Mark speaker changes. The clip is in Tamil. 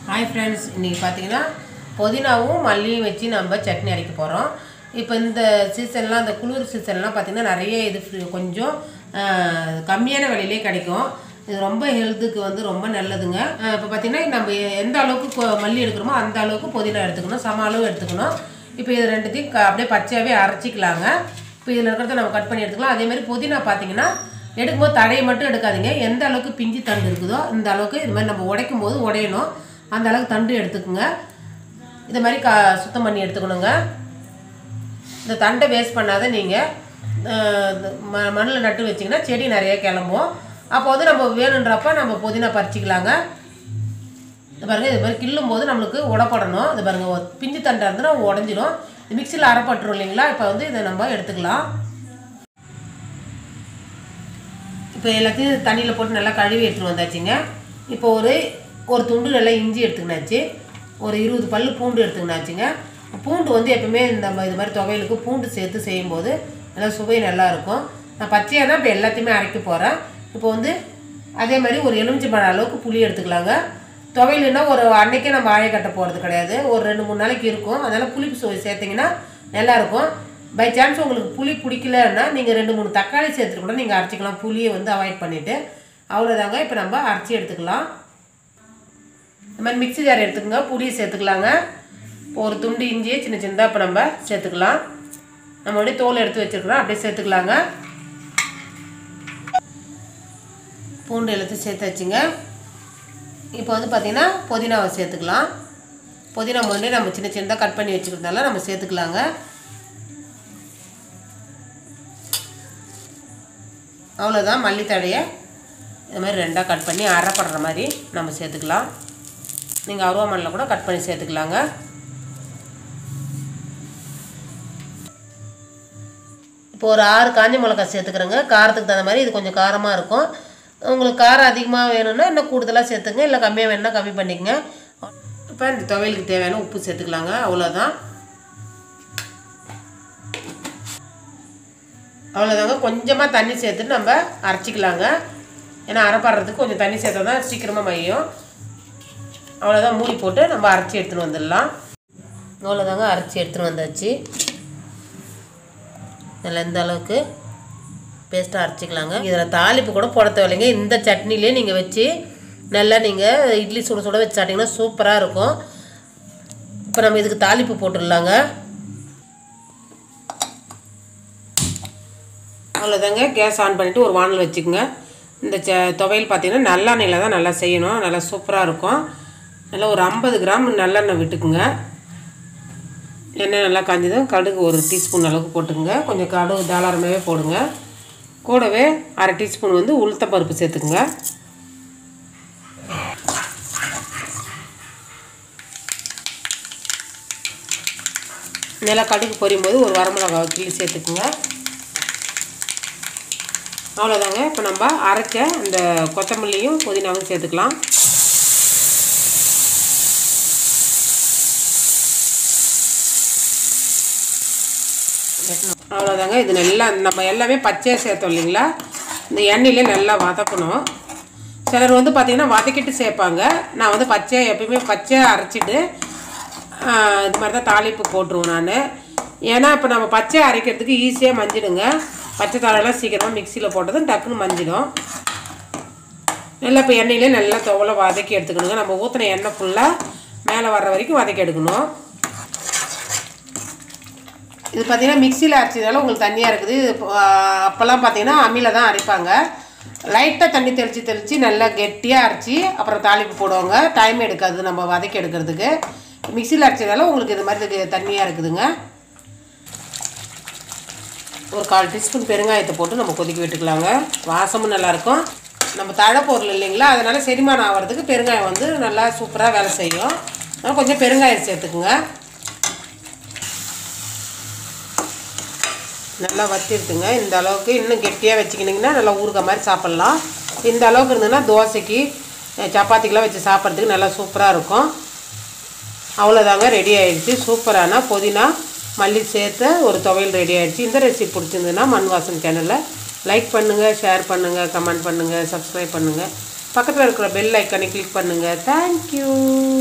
Speaker 1: ஹாய் ஃப்ரெண்ட்ஸ் இன்றைக்கி பார்த்தீங்கன்னா புதினாவும் மல்லியும் வச்சு நம்ம சட்னி அரைக்க போகிறோம் இப்போ இந்த சீசன்லாம் இந்த குளிர் சீசன்லாம் பார்த்திங்கன்னா நிறைய இது free- கொஞ்சம் ஆஹ், கம்மியான விலையிலே கிடைக்கும் இது ரொம்ப ஹெல்த்துக்கு வந்து ரொம்ப நல்லதுங்க ஆஹ், இப்போ பார்த்திங்கன்னா நம்ம எந்த அளவுக்கு கொ- மல்லி எடுக்கிறோமோ அந்த அளவுக்கு புதினா எடுத்துக்கணும் சம அளவு எடுத்துக்கணும் இப்போ இது ரெண்டுத்தையும் க- அப்படியே பச்சையாகவே அரைச்சிக்கலாங்க இப்போ இதில் இருக்கிறத நம்ம கட் பண்ணி எடுத்துக்கலாம் அதே மாதிரி புதினா பார்த்தீங்கன்னா எடுக்கும்போது தடையை மட்டும் எடுக்காதீங்க எந்த அளவுக்கு பிஞ்சு தண்டு இருக்குதோ இந்த அளவுக்கு இது மாதிரி நம்ம உடைக்கும் போது உடையணும் அந்த அளவுக்கு தண்டு எடுத்துக்கோங்க இது மாதிரி கா சுத்தம் பண்ணி எடுத்துக்கணுங்க இந்த தண்டை வேஸ்ட் பண்ணாத நீங்கள் ம மண்ணில் நட்டு வச்சிங்கன்னா செடி நிறைய கிளம்பும் அப்போ வந்து நம்ம வேணுன்றப்ப நம்ம புதினா பறிச்சிக்கலாங்க இது பாருங்க இது மாதிரி கிள்ளும் போது நம்மளுக்கு உடப்படணும் இது பாருங்க ஒரு பிஞ்சு தண்டை இருந்துன்னா உடஞ்சிடும் இது மிக்சியில் அரைப்பட்டுரும் இல்லைங்களா இப்போ வந்து இதை நம்ம எடுத்துக்கலாம் இப்போ எல்லாத்தையும் தண்ணியில் போட்டு நல்லா கழுவி எடுத்துகிட்டு வந்தாச்சுங்க இப்போ ஒரு ஒரு துண்டு நல்லா இஞ்சி எடுத்துக்கினாச்சு ஒரு இருபது பல் பூண்டு எடுத்துக்கினாச்சுங்க பூண்டு வந்து எப்பவுமே இந்த ம- இது மாதிரி துவையலுக்கு பூண்டு சேர்த்து செய்யும்போது நல்லா சுவை நல்லா இருக்கும் நான் பச்சையாக தான் இப்போ எல்லாத்தையுமே அரைக்க போகிறேன் இப்போ வந்து அதே மாதிரி ஒரு எலுமிச்சை பழம் அளவுக்கு புளி எடுத்துக்கலாங்க துவையலுன்னா ஒரு அன்னைக்கே நம்ம ஆழை கட்ட போகிறது கிடையாது ஒரு ரெண்டு மூணு நாளைக்கு இருக்கும் அதனால் புளிப்பு சுவை சேர்த்திங்கன்னா நல்லாயிருக்கும் பை சான்ஸ் உங்களுக்கு புளி பிடிக்கலன்னா நீங்கள் ரெண்டு மூணு தக்காளி சேர்த்துட்டு கூட நீங்கள் அரைச்சிக்கலாம் புளியை வந்து அவாய்ட் பண்ணிவிட்டு அவ்வளோதாங்க இப்போ நம்ம அரைச்சி எடுத்துக்கலாம் இந்த மாதிரி மிக்ஸி ஜார் எடுத்துக்கோங்க புளியை சேர்த்துக்கலாங்க இப்போ ஒரு துண்டு இஞ்சியை சின்ன சின்னதாக இப்போ நம்ம சேர்த்துக்கலாம் நம்ம அப்படியே தோல் எடுத்து வச்சுருக்கிறோம் அப்படியே சேர்த்துக்கலாங்க பூண்டு எல்லாத்தையும் சேர்த்து வச்சுங்க இப்போ வந்து பார்த்திங்கன்னா புதினாவை சேர்த்துக்கலாம் புதினா முன்னாடி நம்ம சின்ன சின்னதாக கட் பண்ணி வச்சுக்கிறதால நம்ம சேர்த்துக்கலாங்க அவ்வளோதான் மல்லித்தழையை இது மாதிரி ரெண்டாக கட் பண்ணி அரைப்படுற மாதிரி நம்ம சேர்த்துக்கலாம் நீங்கள் அருவாமனையில் கூட கட் பண்ணி சேர்த்துக்கலாங்க இப்போ ஒரு ஆறு காஞ்ச மிளகா சேர்த்துக்கிறேங்க காரத்துக்கு தகுந்த மாதிரி இது கொஞ்சம் காரமாக இருக்கும் உங்களுக்கு காரம் அதிகமாக வேணும்னா இன்னும் கூடுதலாக சேர்த்துங்க இல்லை கம்மியாக வேணும்னா கம்மி பண்ணிக்கங்க இப்போ இந்த துவையலுக்கு தேவையான உப்பு சேர்த்துக்கலாங்க அவ்வளோதான் அவ்வளோதாங்க கொஞ்சமாக தண்ணி சேர்த்துட்டு நம்ம அரைச்சிக்கலாங்க ஏன்னா அரைப்படுறதுக்கு கொஞ்சம் தண்ணி சேர்த்தா தான் சீக்கிரமாக மையும் அவ்வளோதான் மூடி போட்டு நம்ம அரைச்சி எடுத்துகிட்டு வந்துடலாம் அவ்வளோதாங்க அரைச்சி எடுத்துகிட்டு வந்தாச்சு நல்லா இந்த அளவுக்கு பேஸ்ட்டாக அரைச்சிக்கலாங்க இதில் தாளிப்பு கூட போட தேவையில்லைங்க இந்த சட்னிலே நீங்கள் வச்சு நல்லா நீங்கள் இட்லி சுட சுட வச்சு சாப்பிட்டிங்கன்னா சூப்பராக இருக்கும் இப்போ நம்ம இதுக்கு தாளிப்பு போட்டுடலாங்க அவ்வளோதாங்க கேஸ் ஆன் பண்ணிவிட்டு ஒரு வானல் வச்சுக்கோங்க இந்த ச துவையல் பார்த்தீங்கன்னா நல்லெண்ணெயில் தான் நல்லா செய்யணும் நல்லா சூப்பராக இருக்கும் நல்லா ஒரு ஐம்பது கிராம் நல்லெண்ணெய் விட்டுக்குங்க எண்ணெய் நல்லா காஞ்சதும் கடுகு ஒரு டீஸ்பூன் அளவுக்கு போட்டுக்குங்க கொஞ்சம் கடுகு தாளாரமாகவே போடுங்க கூடவே அரை டீஸ்பூன் வந்து உளுத்த பருப்பு சேர்த்துக்குங்க நல்லா கடுகு பொரியும் போது ஒரு வரமிளகா கிள்ளி சேர்த்துக்குங்க அவ்வளோதாங்க இப்போ நம்ம அரைச்ச இந்த கொத்தமல்லியும் புதினாவும் சேர்த்துக்கலாம் அவ்வளோதாங்க இது நல்லா நம்ம எல்லாமே பச்சையாக சேர்த்தோம் இல்லைங்களா இந்த எண்ணெயிலே நல்லா வதக்கணும் சிலர் வந்து பார்த்திங்கன்னா வதக்கிட்டு சேர்ப்பாங்க நான் வந்து பச்சையாக எப்பயுமே பச்சையாக அரைச்சிட்டு ஆ, இது மாதிரி தான் தாளிப்பு போட்டுருவோம் நான் ஏன்னா இப்போ நம்ம பச்சையாக அரைக்கிறதுக்கு ஈஸியாக மஞ்சிடுங்க பச்சை தாளெல்லாம் சீக்கிரமாக மிக்சியில் போட்டதும் டக்குன்னு மஞ்சிடும் நல்லா இப்போ எண்ணெயிலே நல்லா துவலை வதக்கி எடுத்துக்கணுங்க நம்ம ஊற்றின எண்ணெய் ஃபுல்லாக மேலே வர்ற வரைக்கும் வதக்கி எடுக்கணும் இது பார்த்தீங்கன்னா மிக்சியில் அரைச்சதால உங்களுக்கு தண்ணியாக இருக்குது இது இப்போ, ஆ, அப்போல்லாம் பார்த்தீங்கன்னா அம்மியில் தான் அரைப்பாங்க லைட்டாக தண்ணி தெளித்து தெளித்து நல்லா கெட்டியாக அரைச்சி அப்புறம் தாளிப்பு போடுவாங்க டைம் எடுக்காது நம்ம வதக்கி எடுக்கிறதுக்கு மிக்சியில் அரைச்சதால உங்களுக்கு இது மாதிரி இது தண்ணியாக இருக்குதுங்க ஒரு கால் டீஸ்பூன் பெருங்காயத்தை போட்டு நம்ம கொதிக்க விட்டுக்கலாங்க வாசமும் நல்லாயிருக்கும் நம்ம தழை பொருள் இல்லைங்களா அதனால் செரிமானம் ஆகிறதுக்கு பெருங்காயம் வந்து நல்லா சூப்பராக வேலை செய்யும் அதனால் கொஞ்சம் பெருங்காயம் சேர்த்துக்குங்க நல்லா வத்திருக்குங்க இந்த அளவுக்கு இன்னும் கெட்டியாக வச்சுக்கிட்டிங்கன்னா நல்லா ஊறுகாய் மாதிரி சாப்பிட்லாம் இந்த அளவுக்கு இருந்ததுன்னா தோசைக்கு அஹ், சப்பாத்திக்கெலாம் வச்சு சாப்பிட்றதுக்கு நல்லா சூப்பராக இருக்கும் அவ்வளோதாங்க ரெடி ஆயிடுச்சு சூப்பரான புதினா மல்லி சேர்த்த ஒரு துவையல் ரெடி ஆயிடுச்சு இந்த ரெசிபி பிடிச்சிருந்ததுன்னா மண் வாசன் சேனலில் லைக் பண்ணுங்கள் ஷேர் பண்ணுங்கள் கமெண்ட் பண்ணுங்கள் சப்ஸ்கிரைப் பண்ணுங்கள் பக்கத்தில் இருக்கிற பெல் ஐக்கானை கிளிக் பண்ணுங்கள் தேங்க்யூ